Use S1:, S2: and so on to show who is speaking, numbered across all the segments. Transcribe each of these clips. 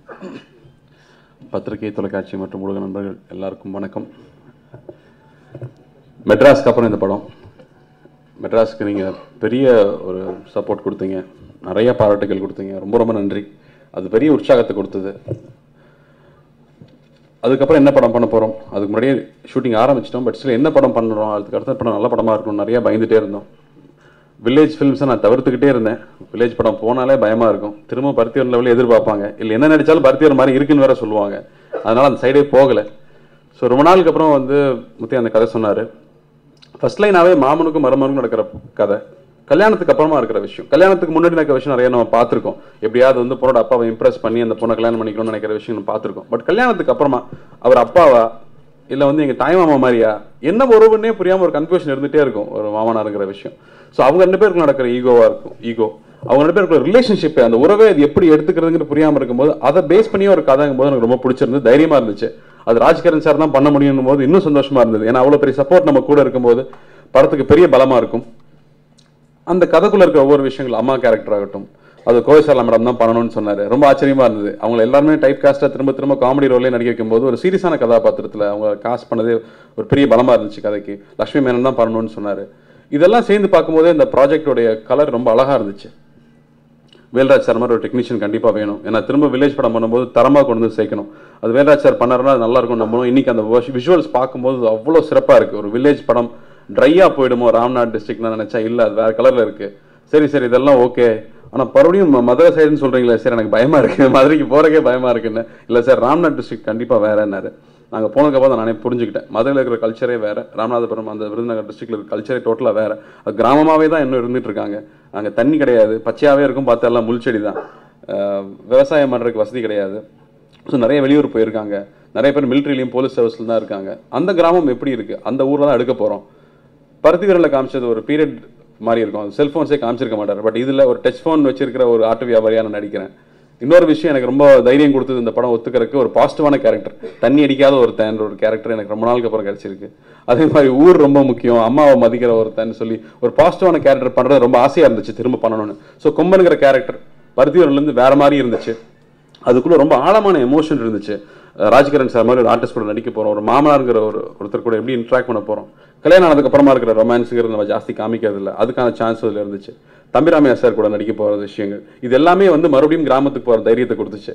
S1: பத்திரிகை தொலைக்காட்சி மற்றும் ஊடக நண்பர்கள் எல்லாருக்கும் வணக்கம் மெட்ராஸ்க்கு அப்புறம் இந்த படம் மெட்ராஸ்க்கு நீங்கள் பெரிய ஒரு சப்போர்ட் கொடுத்தீங்க நிறைய பாராட்டுகள் கொடுத்தீங்க ரொம்ப ரொம்ப நன்றி அது பெரிய உற்சாகத்தை கொடுத்தது அதுக்கப்புறம் என்ன படம் பண்ண போகிறோம் அதுக்கு முன்னாடியே ஷூட்டிங் ஆரம்பிச்சிட்டோம் பட் ஸ்டில் என்ன படம் பண்ணுறோம் அதுக்கு அடுத்த படம் நல்ல படமாக இருக்கணும் நிறைய பயந்துட்டே இருந்தோம் வில்லேஜ் ஃபிலிம்ஸை நான் தவிர்த்துக்கிட்டே இருந்தேன் வில்லேஜ் படம் போனாலே பயமாக இருக்கும் திரும்ப பருத்தியூர் லெவலில் எதிர்பார்ப்பாங்க இல்லை என்ன நடித்தாலும் பருத்தியூர் மாதிரி இருக்குன்னு வேற சொல்லுவாங்க அதனால் அந்த சைடே போகலை ஸோ ரொம்ப நாளுக்கு அப்புறம் வந்து முத்தி அந்த கதை சொன்னார் ஃபர்ஸ்ட் லைனாவே மாமனுக்கும் மருமனுக்கும் நடக்கிற கதை கல்யாணத்துக்கு அப்புறமா இருக்கிற விஷயம் கல்யாணத்துக்கு முன்னாடி நடக்கிற விஷயம் நிறைய நம்ம பார்த்துருக்கோம் எப்படியாவது வந்து பொண்ணோட அப்பாவை இம்ப்ரெஸ் பண்ணி அந்த பொண்ணை கல்யாணம் பண்ணிக்கணும்னு நினைக்கிற விஷயம் நம்ம பார்த்துருக்கோம் பட் கல்யாணத்துக்கு அப்புறமா அவர் அப்பாவா இல்லை வந்து எங்கள் தாய் மாமா மாதிரியா என்ன உறவுன்னே புரியாமல் ஒரு கன்ஃபியூஷன் இருந்துகிட்டே இருக்கும் ஒரு மாமனாருங்கிற விஷயம் ஸோ அவங்க ரெண்டு பேருக்கு நடக்கிற ஈகோவாக இருக்கும் ஈகோ அவங்க ரெண்டு பேருக்கு ரிலேஷன்ஷிப் அந்த உறவை அது எப்படி எடுத்துக்கிறதுங்கிற புரியாமல் இருக்கும்போது அதை பேஸ் பண்ணி ஒரு கதைங்கும் போது எனக்கு ரொம்ப பிடிச்சிருந்தது தைரியமாக இருந்துச்சு அது ராஜ்கிரண் சார் தான் பண்ண முடியும் போது இன்னும் சந்தோஷமா இருந்தது ஏன்னா அவ்வளோ பெரிய சப்போர்ட் நம்ம கூட இருக்கும்போது படத்துக்கு பெரிய பலமா இருக்கும் அந்த கதைக்குள்ள இருக்கிற ஒவ்வொரு விஷயங்கள் அம்மா கேரக்டர் ஆகட்டும் அது கோவிசாலா மேடம் தான் பண்ணணும்னு சொன்னாரு ரொம்ப ஆச்சரியமா இருந்தது அவங்க எல்லாருமே டைப் காஸ்டா திரும்ப திரும்ப காமெடி ரோலே நடிக்க வைக்கும்போது ஒரு சீரியஸான கதாபாத்திரத்துல அவங்க காஸ்ட் பண்ணதே ஒரு பெரிய பலமா இருந்துச்சு கதைக்கு லட்சுமி மேனன் தான் பண்ணணும்னு சொன்னாரு இதெல்லாம் சேர்ந்து பார்க்கும்போதே இந்த ப்ராஜெக்டோடைய கலர் ரொம்ப அழகா இருந்துச்சு வேல்ராஜ் சார் மாதிரி ஒரு டெக்னீஷியன் கண்டிப்பாக வேணும் ஏன்னா திரும்ப வில்லேஜ் படம் பண்ணும்போது தரமாக கொண்டு வந்து சேர்க்கணும் அது வேல்ராஜ் சார் பண்ணாருன்னா அது நல்லா இருக்கும் நம்பணும் இன்னைக்கு அந்த விஷுவல்ஸ் பார்க்கும்போது அவ்வளோ சிறப்பாக இருக்குது ஒரு வில்லேஜ் படம் ட்ரையாக போயிடுமோ ராம்நாத் டிஸ்ட்ரிக்ட்னு நினச்சா இல்லை அது வேறு கலரில் இருக்குது சரி சரி இதெல்லாம் ஓகே ஆனால் மறுபடியும் ம- மதுரை சைடுன்னு சொல்கிறீங்களே சார் எனக்கு பயமாக இருக்குது மதுரைக்கு போகிறக்கே பயமாக இருக்குன்னு இல்லை சார் ராம்நாத் டிஸ்ட்ரிக்ட் கண்டிப்பாக வேறேன்னாரு நாங்கள் போனதுக்கப்புறம் நானே புரிஞ்சுக்கிட்டேன் மதுரையில் இருக்கிற கல்ச்சரே வேறு ராமநாதபுரம் அந்த விருதுநகர் டிஸ்ட்ரிக்ட்ல இருக்கிற கல்ச்சரே டோட்டலாக வேறு அது கிராமமாகவே தான் இன்னும் இருந்துட்டு இருக்காங்க அங்கே தண்ணி கிடையாது பச்சையாகவே இருக்கும் பார்த்தா எல்லாம் முள்செடி தான் அஹ் விவசாயம் பண்ணுறதுக்கு வசதி கிடையாது ஸோ நிறைய வெளியூர் போயிருக்காங்க நிறைய பேர் மிலிட்ரிலையும் போலீஸ் சர்வீஸ்ல தான் இருக்காங்க அந்த கிராமம் எப்படி இருக்குது அந்த ஊரில் தான் எடுக்க போகிறோம் பருத்தி விரலில் காமிச்சது ஒரு பீரியட் மாதிரி இருக்கும் அது செல்ஃபோன்ஸே காமிச்சிருக்க மாட்டார் பட் இதில் ஒரு டச் ஃபோன் வச்சிருக்கிற ஒரு ஆட்டு வியாபாரியாக நான் நடிக்கிறேன் இன்னொரு விஷயம் எனக்கு ரொம்ப தைரியம் கொடுத்தது இந்த படம் ஒத்துக்கிறதுக்கு ஒரு பாசிட்டிவான கேரக்டர் தண்ணி அடிக்காத ஒருத்தன் ஒரு கேரக்டர் எனக்கு ரொம்ப நாளுக்கு அப்புறம் கிடைச்சிருக்கு அதே மாதிரி ஊர் ரொம்ப முக்கியம் அம்மாவை மதிக்கிற ஒருத்தன் சொல்லி ஒரு பாசிட்டிவான கேரக்டர் பண்ணுறது ரொம்ப ஆசையாக இருந்துச்சு திரும்ப பண்ணணும்னு ஸோ கொம்பனுங்கிற கேரக்டர் பருத்தியூர்லேருந்து வேற மாதிரி இருந்துச்சு அதுக்குள்ள ரொம்ப ஆழமான எமோஷன் இருந்துச்சு அஹ் ராஜ்கிரண் சார் மாதிரி ஒரு ஆர்டிஸ்ட் கூட நடிக்க போறோம் ஒரு மாமனாருங்கிற ஒரு ஒருத்தர் கூட எப்படி இன்ட்ராக்ட் பண்ண போறோம் கல்யாணம் ஆனதுக்கு அப்புறமா இருக்கிற ரொமான்ஸுங்கிறது நம்ம ஜாஸ்தி காமிக்கிறது இல்லை அதுக்கான சான்ஸ் அதில் இருந்துச்சு தம்பிராமையா சார் கூட நடிக்க போற விஷயங்கள் இது எல்லாமே வந்து மறுபடியும் கிராமத்துக்கு போற தைரியத்தை கொடுத்துச்சு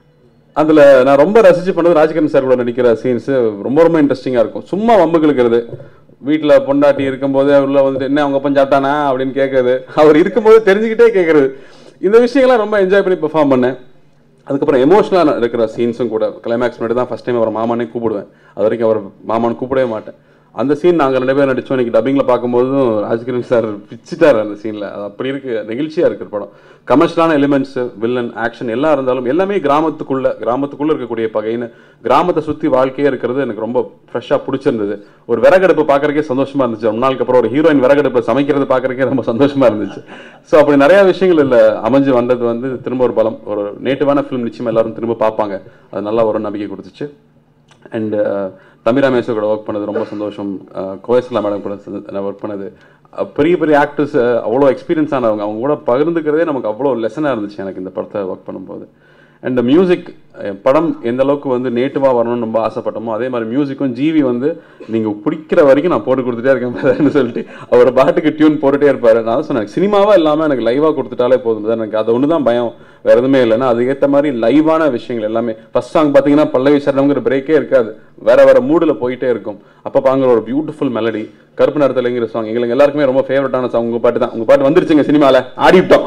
S1: அதுல நான் ரொம்ப ரசிச்சு பண்ணது ராஜ்கிரண் சார் கூட நடிக்கிற சீன்ஸ் ரொம்ப ரொம்ப இன்ட்ரெஸ்டிங்கா இருக்கும் சும்மா வம்புக்கு இருக்கிறது வீட்டுல பொண்டாட்டி இருக்கும்போது உள்ள வந்துட்டு என்ன அவங்க அப்பன் சாப்பிட்டானா அப்படின்னு கேட்கறது அவர் இருக்கும்போது தெரிஞ்சுக்கிட்டே கேட்கறது இந்த விஷயங்கள்லாம் ரொம்ப என்ஜாய் பண்ணி பெர்ஃபார்ம் பண்ணேன் அதுக்கப்புறம் எமோஷனலாக இருக்கிற சீன்ஸும் கூட கிளைமேக்ஸ் முன்னாடி தான் ஃபஸ்ட் டைம் அவர் மாமானே கூப்பிடுவேன் அது வரைக்கும் அவர் மாமான்னு கூப்பிடவே மாட்டேன் அந்த சீன் நாங்கள் ரெண்டு பேரும் நடிச்சோம் இன்னைக்கு டப்பிங்கில் பார்க்கும்போதும் ராஜ்கிரண் சார் பிச்சிட்டார் அந்த சீனில் அது அப்படி இருக்கு நெகிழ்ச்சியாக இருக்கிற படம் கமர்ஷியலான எலிமெண்ட்ஸ் வில்லன் ஆக்ஷன் எல்லாம் இருந்தாலும் எல்லாமே கிராமத்துக்குள்ள கிராமத்துக்குள்ள இருக்கக்கூடிய பகைன்னு கிராமத்தை சுற்றி வாழ்க்கையே இருக்கிறது எனக்கு ரொம்ப ஃப்ரெஷ்ஷாக பிடிச்சிருந்தது ஒரு விறகடுப்பு பார்க்கறக்கே சந்தோஷமா இருந்துச்சு ரொம்ப நாளுக்கு அப்புறம் ஒரு ஹீரோயின் விறகடுப்பு சமைக்கிறது பார்க்கறக்கே ரொம்ப சந்தோஷமா இருந்துச்சு ஸோ அப்படி நிறைய விஷயங்கள் இல்லை அமைஞ்சு வந்தது வந்து திரும்ப ஒரு பலம் ஒரு நேட்டிவான ஃபிலிம் நிச்சயம் எல்லாரும் திரும்ப பார்ப்பாங்க அது நல்லா ஒரு நம்பிக்கை கொடுத்துச்சு அண்ட் தமிழ் ரமேஷ் கூட ஒர்க் பண்ணது ரொம்ப சந்தோஷம் கோயஸ்லா மேடம் கூட நான் ஒர்க் பண்ணது அஹ், பெரிய பெரிய ஆக்டர்ஸ் அவ்வளோ எக்ஸ்பீரியன்ஸ் ஆனவங்க அவங்க கூட பகிர்ந்துக்கிறதே நமக்கு அவ்வளோ லெசனாக இருந்துச்சு எனக்கு இந்த படத்தை ஒர்க் பண்ணும்போது அண்ட் மியூசிக் படம் எந்த அளவுக்கு வந்து நேட்டிவாக வரணும்னு ரொம்ப ஆசைப்பட்டோமோ அதே மாதிரி மியூசிக்கும் ஜிவி வந்து நீங்கள் பிடிக்கிற வரைக்கும் நான் போட்டு கொடுத்துட்டே இருக்கேன் brotherன்னு சொல்லிட்டு அவர் பாட்டுக்கு டியூன் போட்டுட்டே இருப்பார் நான் தான் சொன்னேன் சினிமாவாக இல்லாமல் எனக்கு லைவாக கொடுத்துட்டாலே போதும் brother. எனக்கு அது ஒன்று தான் பயம் வேற எதுவுமே இல்லைன்னா அதுக்கேற்ற மாதிரி லைவான விஷயங்கள் எல்லாமே ஃபர்ஸ்ட் சாங் பார்த்தீங்கன்னா பல்லவி சரணம்ங்கிற பிரேக்கே இருக்காது வேற வேற மூடில் போயிட்டே இருக்கும் அப்போ பாங்கிற ஒரு பியூட்டிஃபுல் மெலடி கருப்பு நேரத்துலங்கிற சாங் எங்களுக்கு எல்லாருக்குமே ரொம்ப ஃபேவரட்டான சாங் உங்கள் பாட்டு தான் உங்கள் பாட்டு வந்துருச்சுங்க சினிமாவில் ஆடிவிட்டோம்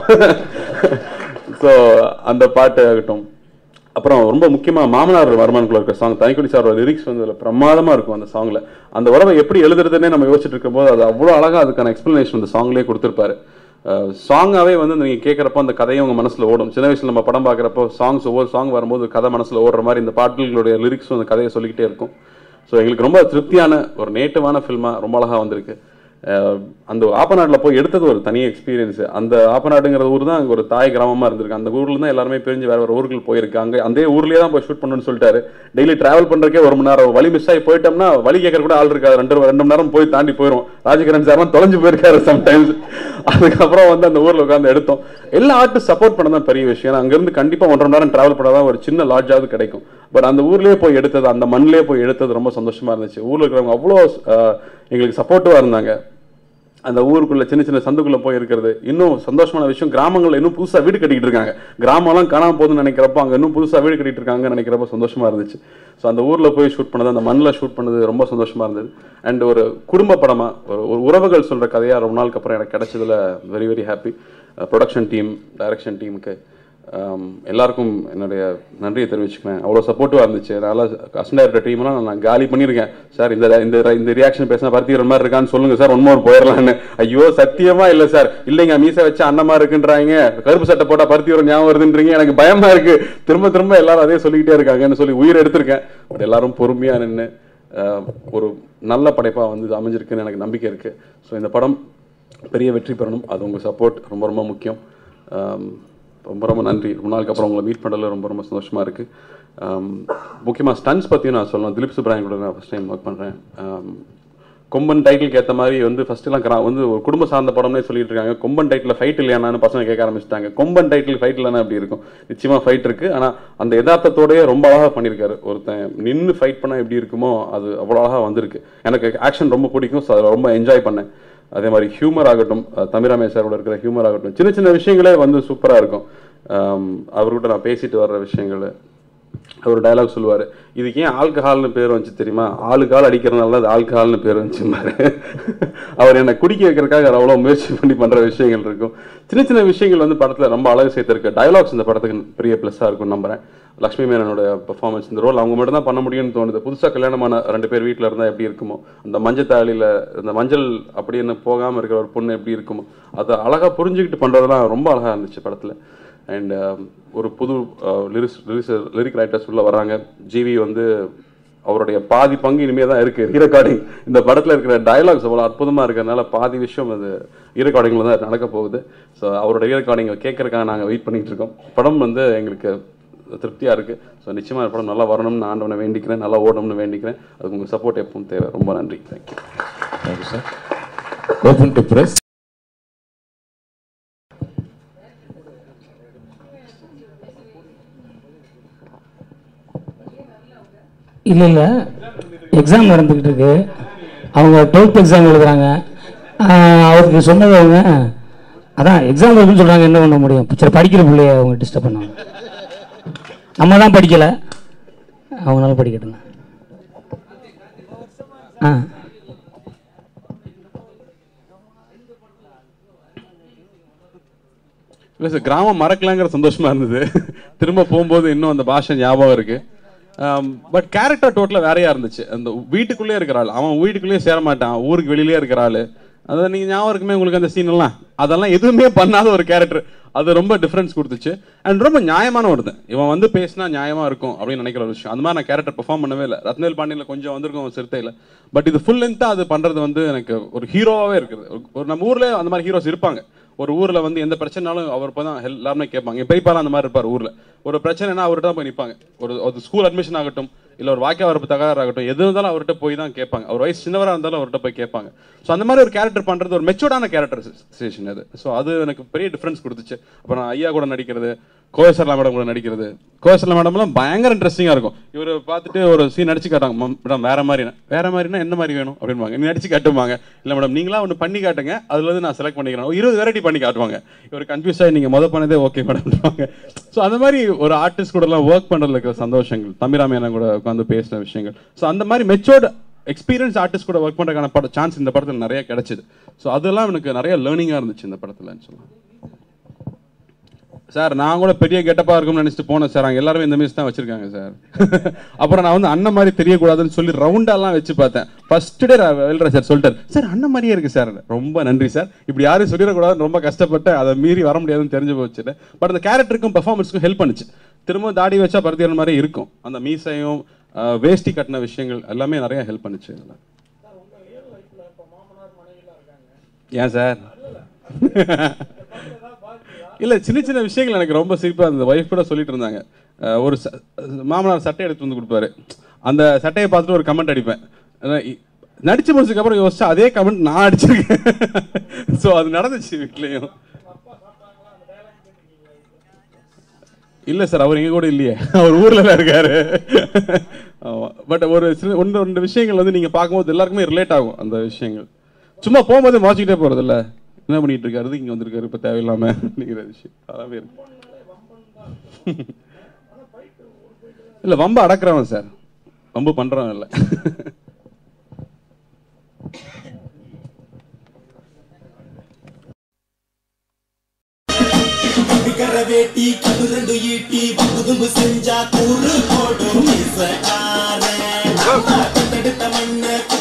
S1: ஸோ அந்த பாட்டு ஆகட்டும் அப்புறம் ரொம்ப முக்கியமாக மாமனார் வருமானக்குள்ள இருக்க சாங் தனிக்குடி சாரோட லிரிக்ஸ் வந்து அதில் பிரமாதமாக இருக்கும் அந்த சாங்கில் அந்த உறவை எப்படி எழுதுறதுன்னே நம்ம யோசிச்சுட்டு இருக்கும்போது அது அவ்வளோ அழகாக அதுக்கான எக்ஸ்ப்ளனேஷன் அந்த சாங்லேயே கொடுத்துருப்பாரு சாங்காகவே வந்து நீங்கள் கேட்குறப்போ அந்த கதையை உங்கள் மனசில் ஓடும் சின்ன வயசில் நம்ம படம் பார்க்குறப்போ சாங்ஸ் ஒவ்வொரு சாங் வரும்போது கதை மனசில் ஓடுற மாதிரி இந்த பாட்டுகளுடைய லிரிக்ஸும் அந்த கதையை சொல்லிக்கிட்டே இருக்கும் ஸோ எங்களுக்கு ரொம்ப திருப்தியான ஒரு நேட்டிவான ஃபில்மாக ரொம்ப அழகாக வந்திருக்கு அஹ் அந்த ஆப்பநாட்டில் போய் எடுத்தது ஒரு தனி எக்ஸ்பீரியன்ஸ் அந்த ஆப்பநாடுங்கிற ஊர் தான் அங்கே ஒரு தாய் கிராமமாக இருந்திருக்கு அந்த ஊர்ல தான் எல்லாருமே பிரிஞ்சு வேற வேற ஊர்கள் போயிருக்காங்க அந்த ஊர்லயே தான் போய் ஷூட் பண்ணணும்னு சொல்லிட்டாரு டெய்லி டிராவல் பண்றதுக்கே ஒரு மணி நேரம் வழி மிஸ் ஆகி போயிட்டோம்னா வழி கேட்கற கூட ஆள் இருக்காது ரெண்டு ரெண்டு மணி நேரம் போய் தாண்டி போயிடும் ராஜகிரண் சார்லாம் தொலைஞ்சு போயிருக்காரு சம்டைம்ஸ் அதுக்கப்புறம் வந்து அந்த ஊர்ல உட்காந்து எடுத்தோம் எல்லா ஆர்ட்டும் சப்போர்ட் பண்ண தான் பெரிய விஷயம் அங்கிருந்து கண்டிப்பா ஒன்றரை மணி நேரம் டிராவல் பண்ணாதான் ஒரு சின்ன லாட்ஜாவது கிடைக்கும் பட் அந்த ஊர்லயே போய் எடுத்தது அந்த மண்ணிலே போய் எடுத்தது ரொம்ப சந்தோஷமா இருந்துச்சு ஊர்ல இருக்கிறவங்க அவ்வளோ அஹ், எங்களுக்கு சப்போர்ட்டிவா இருந்தாங்க அந்த ஊருக்குள்ள சின்ன சின்ன சந்துக்குள்ள போய் இருக்கிறது இன்னும் சந்தோஷமான விஷயம் கிராமங்கள்ல இன்னும் புதுசா வீடு கட்டிட்டு இருக்காங்க கிராமம்லாம் காணாம போகுதுன்னு நினைக்கிறப்போ அங்க இன்னும் புதுசா வீடு கட்டிட்டு இருக்காங்கன்னு நினைக்கிறப்ப சந்தோஷமா இருந்துச்சு ஸோ அந்த ஊர்ல போய் ஷூட் பண்ணது அந்த மண்ணில் ஷூட் பண்ணது ரொம்ப சந்தோஷமா இருந்தது அண்ட் ஒரு குடும்ப படமா ஒரு ஒரு உறவுகள் சொல்ற கதையா ரொம்ப நாளுக்கு அப்புறம் எனக்கு கிடைச்சதுல very very happy production team direction டீமுக்கு ஆம், எல்லாருக்கும் என்னுடைய நன்றியை தெரிவிச்சுக்கிறேன் அவ்வளோ சப்போர்ட்டிவாக இருந்துச்சு அதனால் அசண்டாயிருக்க டீம்லாம் நான் காலி பண்ணியிருக்கேன் சார் இந்த இந்த இந்த ரியாக்ஷன் பேசினா பருத்திக்கிற மாதிரி இருக்கான்னு சொல்லுங்க சார் ஒன் மோர் போயிடலான்னு ஐயோ சத்தியமா இல்லை சார் இல்லைங்க மீசை வச்சு அண்ணமா இருக்குன்றாங்க கருப்பு சட்டை போட்டால் பருத்தி வர ஞாபகம் வருதுன்றீங்க எனக்கு பயமா இருக்கு திரும்ப திரும்ப எல்லாரும் அதே சொல்லிக்கிட்டே இருக்காங்கன்னு சொல்லி உயிர் எடுத்திருக்கேன் பட் எல்லாரும் பொறுமையாக நின்று ஒரு நல்ல படைப்பாக வந்து இது அமைஞ்சிருக்குன்னு எனக்கு நம்பிக்கை இருக்கு ஸோ இந்த படம் பெரிய வெற்றி பெறணும் அது உங்கள் சப்போர்ட் ரொம்ப ரொம்ப முக்கியம் ஆம், ரொம்ப ரொம்ப நன்றி ரொம்ப நாளுக்கு அப்புறம் உங்களை மீட் பண்ணல ரொம்ப ரொம்ப சந்தோஷமா இருக்கு முக்கியமாக ஸ்டன்ஸ் பற்றியும் நான் சொல்லணும் திலீப் சுப்ராயன் கூட நான் ஃபஸ்ட் டைம் ஒர்க் பண்ணுறேன் கொம்பன் டைட்டிலுக்கு ஏற்ற மாதிரி வந்து ஃபர்ஸ்ட் எல்லாம் கிரா வந்து ஒரு குடும்ப சார்ந்த படம்னே சொல்லிட்டு இருக்காங்க கொம்பன் டைட்டில் ஃபைட் இல்லையானான்னு பசங்க கேட்க ஆரம்பிச்சிட்டாங்க கொம்பன் டைட்டில் ஃபைட் இல்லைன்னா அப்படி இருக்கும் நிச்சயமா ஃபைட் இருக்கு ஆனா அந்த யதார்த்தத்தோடயே ரொம்ப அழகா பண்ணியிருக்காரு ஒருத்தன் நின்று ஃபைட் பண்ணா எப்படி இருக்குமோ அது அவ்வளோ அழகா வந்திருக்கு எனக்கு ஆக்ஷன் ரொம்ப பிடிக்கும் ஸோ அதை ரொம்ப என்ஜாய் பண்ணேன் அதே மாதிரி ஹியூமர் ஆகட்டும் அஹ் தமிராமே சாரோட இருக்கிற ஹியூமர் ஆகட்டும் சின்ன சின்ன விஷயங்களே வந்து சூப்பரா இருக்கும் ஆம், அவர்கிட்ட நான் பேசிட்டு வர்ற விஷயங்கள் ஒரு டயலாக் சொல்லுவார் இதுக்கு ஏன் ஆல்கஹால்னு பேர் வந்துச்சு தெரியுமா ஆளுக்கால் அடிக்கிறதுனால தான் அது ஆல்கஹால்னு பேர் வந்துச்சுமாரு அவர் என்னை குடிக்க வைக்கிறதுக்காக அவர் அவ்வளோ முயற்சி பண்ணி பண்ணுற விஷயங்கள் இருக்கும் சின்ன சின்ன விஷயங்கள் வந்து படத்தில் ரொம்ப அழகு சேர்த்துருக்கு டயலாக்ஸ் இந்த படத்துக்கு பெரிய ப்ளஸ்ஸாக இருக்கும் நம்புறேன் லக்ஷ்மி மேனனோட பெர்ஃபார்மன்ஸ் இந்த ரோல் அவங்க மட்டும் தான் பண்ண முடியும்னு தோணுது புதுசாக கல்யாணமான ரெண்டு பேர் வீட்டில் இருந்தால் எப்படி இருக்குமோ அந்த மஞ்சள் தாலியில் இந்த மஞ்சள் அப்படின்னு போகாமல் இருக்கிற ஒரு பொண்ணு எப்படி இருக்குமோ அதை அழகாக புரிஞ்சுக்கிட்டு பண்ணுறதெல்லாம் ரொம்ப அழகாக இருந்துச்சு படத்தில் அண்ட் ஒரு புது லிரிக்ஸ் லிரிக்ஸ் லிரிக் ரைட்டர்ஸ் உள்ள வராங்க ஜிவி வந்து அவருடைய பாதி பங்கு இனிமே தான் இருக்கு ரீரெக்கார்டிங் இந்த படத்துல இருக்கிற டயலாக்ஸ் அவ்வளோ அற்புதமா இருக்கிறதுனால பாதி விஷயம் அது ரீரெக்கார்டிங்ல தான் நடக்க போகுது ஸோ அவரோட ரீரெக்கார்டிங் கேட்கறதுக்காக நாங்கள் வெயிட் பண்ணிட்டு இருக்கோம் படம் வந்து எங்களுக்கு திருப்தியா இருக்கு ஸோ நிச்சயமா இந்த படம் நல்லா வரணும்னு ஆண்டவனை வேண்டிக்கிறேன் நல்லா ஓடணும்னு வேண்டிக்கிறேன் அதுக்கு உங்க சப்போர்ட் எப்பவும் தேவை ரொம்ப நன்றி thank you
S2: thank you sir open to press
S3: இல்லை இல்லை எக்ஸாம் நடந்துக்கிட்டு இருக்கு அவங்க டுவெல்த் எக்ஸாம் எழுதுறாங்க ஆஹ் அவருக்கு சொன்னது அவங்க அதான் எக்ஸாம் இருக்குன்னு சொல்கிறாங்க என்ன பண்ண முடியும் சரி படிக்கிற பிள்ளைய அவங்க டிஸ்டர்ப் பண்ணாங்க நம்ம தான் படிக்கலை அவங்களால படிக்கட்டுங்க ஆ
S1: இல்லை சார் கிராமம் மறக்கலாங்கிற சந்தோஷமா இருந்தது திரும்ப போகும்போது இன்னும் அந்த பாஷை ஞாபகம் இருக்கு பட் கேரக்டர் டோட்டலாக வேறையா இருந்துச்சு அந்த வீட்டுக்குள்ளே இருக்கிற ஆள் அவன் வீட்டுக்குள்ளேயே சேர மாட்டான் ஊருக்கு வெளியிலே இருக்கிற ஆள் அதான் நீங்க ஞாபகம் இருக்குமே உங்களுக்கு அந்த சீன் எல்லாம் அதெல்லாம் எதுவுமே பண்ணாத ஒரு கேரக்டர் அது ரொம்ப டிஃபரன்ஸ் கொடுத்துச்சு அண்ட் ரொம்ப நியாயமான ஒருத்தன் இவன் வந்து பேசினா நியாயமா இருக்கும் அப்படின்னு நினைக்கிற ஒரு விஷயம் அந்த மாதிரி நான் கேரக்டர் பெர்ஃபார்ம் பண்ணவே இல்லை ரத்னவேல் பாண்டியன்ல கொஞ்சம் வந்திருக்கும் சிறுத்தையில பட் இது ஃபுல் லென்த்தா அது பண்றது வந்து எனக்கு ஒரு ஹீரோவாவே இருக்குது ஒரு- ஒரு நம்ம ஊர்ல அந்த மாதிரி ஹீரோஸ் இருப்பாங்க ஒரு ஊர்ல வந்து எந்த பிரச்சனைனாலும் அவர் போய் தான் ஹெல் எல்லாருமே கேட்பாங்க என் பெரியப்பாலாம் அந்த மாதிரி இருப்பார் ஊர்ல ஒரு பிரச்சனைனா அவர்கிட்ட தான் போய் நிற்பாங்க ஒரு ஒரு ஸ்கூல் அட்மிஷன் ஆகட்டும் இல்ல ஒரு வாக்கிய வரப்பு தகராறு ஆகட்டும் எது இருந்தாலும் அவர்கிட்ட போய் தான் கேட்பாங்க அவர் வயசு சின்னவரா இருந்தாலும் அவர்கிட்ட போய் கேட்பாங்க ஸோ அந்த மாதிரி ஒரு கேரக்டர் பண்றது ஒரு மெச்சூர்டான கேரக்டர் ஸ்டேஷன் அது ஸோ அது எனக்கு பெரிய டிஃபரன்ஸ் கொடுத்துச்சு அப்புறம் ஐயா கூட நடிக்கிறது கோயசர்லா மேடம் கூட நடிக்கிறது கோயசர்லா மேடம்லாம் பயங்கர இன்ட்ரெஸ்டிங்கா இருக்கும் இவர் பார்த்துட்டு ஒரு சீன் நடிச்சு காட்டாங்க "மம், மேடம் வேற மாதிரி வேற மாதிரினா என்ன மாதிரி வேணும் அப்படின்பாங்க நீ நடிச்சு காட்டுவாங்க இல்ல மேடம் நீங்களா ஒன்று பண்ணி காட்டுங்க அதுல இருந்து நான் செலக்ட் பண்ணிக்கிறேன் ஒரு இருபது வெரைட்டி பண்ணி காட்டுவாங்க இவர் கன்ஃபியூஸ் ஆகி நீங்க முத பண்ணதே ஓகே மேடம்ன்றாங்க ஸோ அந்த மாதிரி ஒரு ஆர்டிஸ்ட் கூட எல்லாம் ஒர்க் பண்றதுல இருக்கிற சந்தோஷங்கள் தமிராமையான கூட உட்காந்து பேசின விஷயங்கள் ஸோ அந்த மாதிரி மெச்சோர்டு எக்ஸ்பீரியன்ஸ் ஆர்டிஸ்ட் கூட ஒர்க் பண்றதுக்கான பட சான்ஸ் இந்த படத்தில் நிறைய கிடைச்சது ஸோ அதெல்லாம் எனக்கு நிறைய லேர்னிங்காக இருந்துச்சு இந்த படத்துலன்னு சொல்லலாம் சார் நான் கூட பெரிய கெட்டப்பா இருக்கும்னு நினைச்சிட்டு போனேன் சார் அங்க எல்லாருமே இந்த மீஸ் தான் வச்சிருக்காங்க சார் அப்புறம் நான் வந்து அண்ணன் மாதிரி தெரியக்கூடாதுன்னு சொல்லி ரவுண்டாலாம் வச்சு பார்த்தேன் ஃபர்ஸ்ட் டே வெல்ற சார் சொல்லிட்டார் சார் அண்ணன் மாதிரியே இருக்கு சார் ரொம்ப நன்றி சார் இப்படி யாரும் சொல்லிடக்கூடாதுன்னு ரொம்ப கஷ்டப்பட்டு அதை மீறி வர முடியாதுன்னு தெரிஞ்சு போச்சு பட் அந்த கேரக்டருக்கும் பெர்ஃபார்மன்ஸ்க்கும் ஹெல்ப் பண்ணுச்சு திரும்ப தாடி வச்சா பருத்தியர் மாதிரி இருக்கும் அந்த மீசையும் அஹ், வேஷ்டி கட்டின விஷயங்கள் எல்லாமே நிறைய ஹெல்ப் பண்ணுச்சு இதுல. ஏன் சார் இல்லை சின்ன சின்ன விஷயங்கள் எனக்கு ரொம்ப சிரிப்பாக இருந்தது ஒய்ஃப் கூட சொல்லிட்டு இருந்தாங்க அஹ் ஒரு ச- மாமனார் சட்டை எடுத்து வந்து கொடுப்பாரு அந்த சட்டையை பார்த்துட்டு ஒரு கமெண்ட் அடிப்பேன் அதான் இ- நடிச்சு முடிச்சதுக்கு அப்புறம் யோசிச்சா அதே கமெண்ட் நான் அடிச்சிருக்கேன் ஸோ அது நடந்துச்சு வீட்லேயும் இல்லை சார் அவர் எங்க கூட இல்லையே அவர் ஊரில் தான் இருக்காரு பட் ஒரு சில ஒன்று ரெண்டு விஷயங்கள் வந்து நீங்கள் பார்க்கும்போது எல்லாருக்குமே ரிலேட் ஆகும் அந்த விஷயங்கள் சும்மா போகும்போது மாச்சிக்கிட்டே போகிறது இல்ல என்ன பண்ணிட்டு இருக்காரு இங்கே வந்திருக்காரு இப்போ தேவையில்லாம அப்படிங்கிற விஷயம் அதாவே இருக்கு இல்லை வம்பு அடக்குறவன் சார் வம்பு பண்ணுறவன் இல்லை
S4: கர வேட்டி கது ரெண்டு ஈட்டி வம்புதும்பு செஞ்சா கூறு போடும் மீசக்காரன் தடுத்த மண்ண